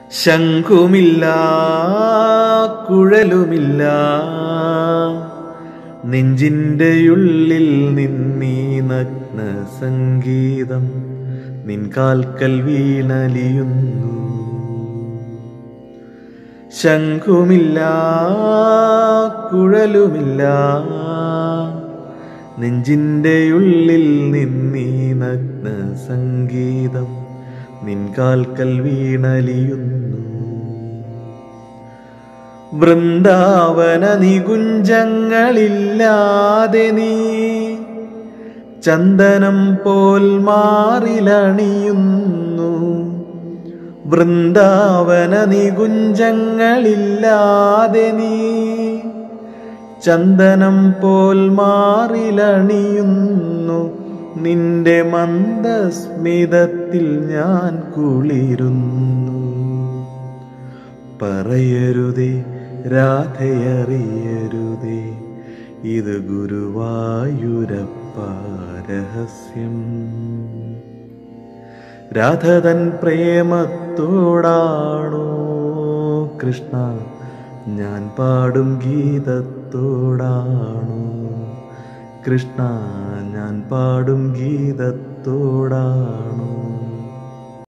ശംഖുമില്ല കുഴലുമില്ല നെഞ്ചിൻ്റെ ഉള്ളിൽ നിന്നീ നഗ്ന സംഗീതം നിൻ കാൽക്കൽ വീണലിയുന്നു ശംഖുമില്ല കുഴലുമില്ല നെഞ്ചിൻ്റെ ഉള്ളിൽ നിന്നീ നഗ്ന സംഗീതം നിൻ കാൽക്കൽ വീണലിയുന്നു വൃന്ദാവന നികുഞ്ചങ്ങളില്ലാതെ നീ ചന്ദനം പോൽ മാറിലണിയുന്നു വൃന്ദാവന നികുഞ്ചങ്ങളില്ലാതെ നീ ചന്ദനം പോൽ മാറിലണിയുന്നു നിന്റെ മന്ദസ്മിതത്തിൽ ഞാൻ കുളിരുന്നു പറയരുതേ രാധയറിയരുതേ ഇത് ഗുരുവായൂരപ്പ രഹസ്യം രാധതൻ പ്രേമത്തോടാണോ കൃഷ്ണ ഞാൻ പാടും ഗീതത്തോടാണോ കൃഷ്ണ ഞാൻ പാടും ഗീതത്തോടാണോ